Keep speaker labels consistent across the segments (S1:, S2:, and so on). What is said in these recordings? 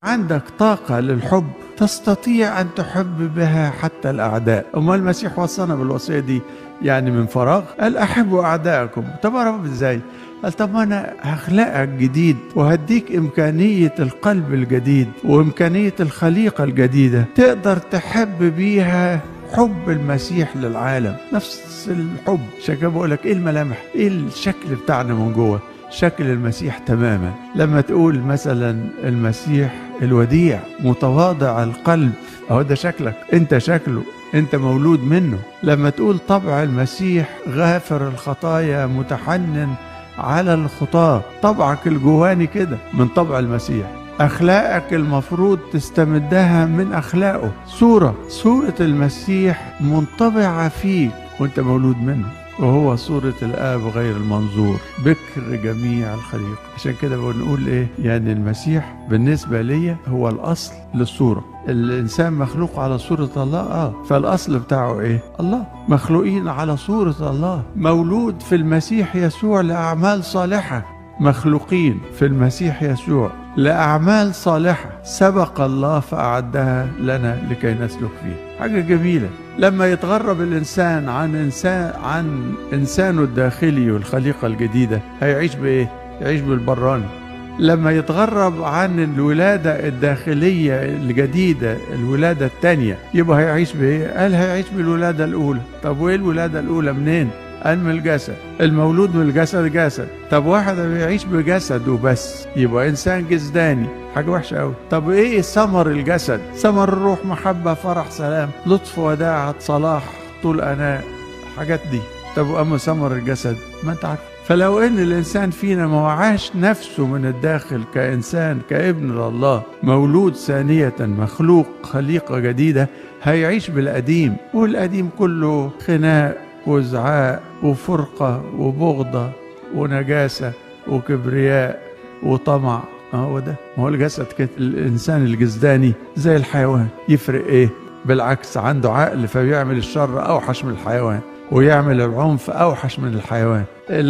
S1: عندك طاقة للحب تستطيع أن تحب بها حتى الأعداء أما المسيح وصانا بالوصية دي يعني من فراغ قال أحبوا أعدائكم طب يا رب إزاي قال طب أنا هخلقك جديد وهديك إمكانية القلب الجديد وإمكانية الخليقة الجديدة تقدر تحب بيها حب المسيح للعالم نفس الحب عشان كده بقول لك ايه الملامح ايه الشكل بتاعنا من جوه شكل المسيح تماما لما تقول مثلا المسيح الوديع متواضع القلب اهو ده شكلك انت شكله انت مولود منه لما تقول طبع المسيح غافر الخطايا متحنن على الخطاة طبعك الجواني كده من طبع المسيح أخلاقك المفروض تستمدها من أخلاقه صورة صورة المسيح منطبعة فيك وانت مولود منه وهو صورة الآب غير المنظور بكر جميع الخليقة عشان كده بنقول إيه يعني المسيح بالنسبة لي هو الأصل للصورة الإنسان مخلوق على صورة الله آه فالأصل بتاعه إيه الله مخلوقين على صورة الله مولود في المسيح يسوع لأعمال صالحة مخلوقين في المسيح يسوع لأعمال صالحة سبق الله فأعدها لنا لكي نسلك فيه حاجة جميلة لما يتغرب الإنسان عن إنسان عن إنسانه الداخلي والخليقة الجديدة هيعيش بإيه؟ يعيش بالبراني لما يتغرب عن الولادة الداخلية الجديدة الولادة الثانية يبقى هيعيش بإيه؟ قال هيعيش بالولادة الأولى طب وإيه الولادة الأولى منين؟ قال من الجسد المولود من الجسد جسد طب واحد بيعيش بجسد وبس يبقى انسان جسداني حاجه وحشه قوي طب ايه ثمر الجسد ثمر الروح محبه فرح سلام لطف وداعه صلاح طول اناء الحاجات دي طب اما ثمر الجسد ما انت عارف فلو ان الانسان فينا ما وعاش نفسه من الداخل كانسان كابن لله مولود ثانيه مخلوق خليقه جديده هيعيش بالقديم والقديم كله خناق وزعاق وفرقة وبغضة ونجاسة وكبرياء وطمع ما هو ده ما هو الجسد كده الإنسان الجسداني زي الحيوان يفرق إيه بالعكس عنده عقل فبيعمل الشر أوحش من الحيوان ويعمل العنف أوحش من الحيوان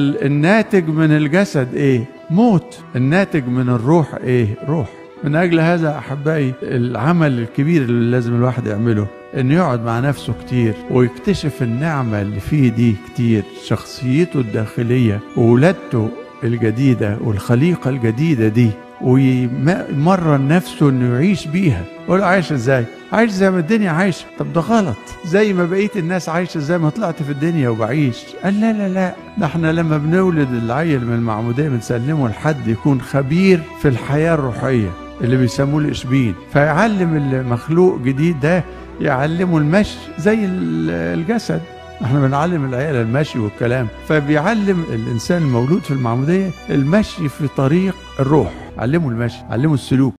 S1: الناتج من الجسد إيه موت الناتج من الروح إيه روح من أجل هذا أحبائي العمل الكبير اللي لازم الواحد يعمله انه يقعد مع نفسه كتير ويكتشف النعمة اللي فيه دي كتير شخصيته الداخلية وولادته الجديدة والخليقة الجديدة دي ويمرن نفسه انه يعيش بيها يقول عايش ازاي عايش زي ما الدنيا عايشة طب ده غلط زي ما بقية الناس عايشة زي ما طلعت في الدنيا وبعيش قال لا لا لا ده احنا لما بنولد العيل من المعمودية بنسلمه لحد يكون خبير في الحياة الروحية اللي بيسموه الإشبين فيعلم المخلوق جديد ده يعلموا المشي زي الجسد احنا بنعلم العيال المشي والكلام فبيعلم الانسان المولود في المعموديه المشي في طريق الروح علمه المشي علمه السلوك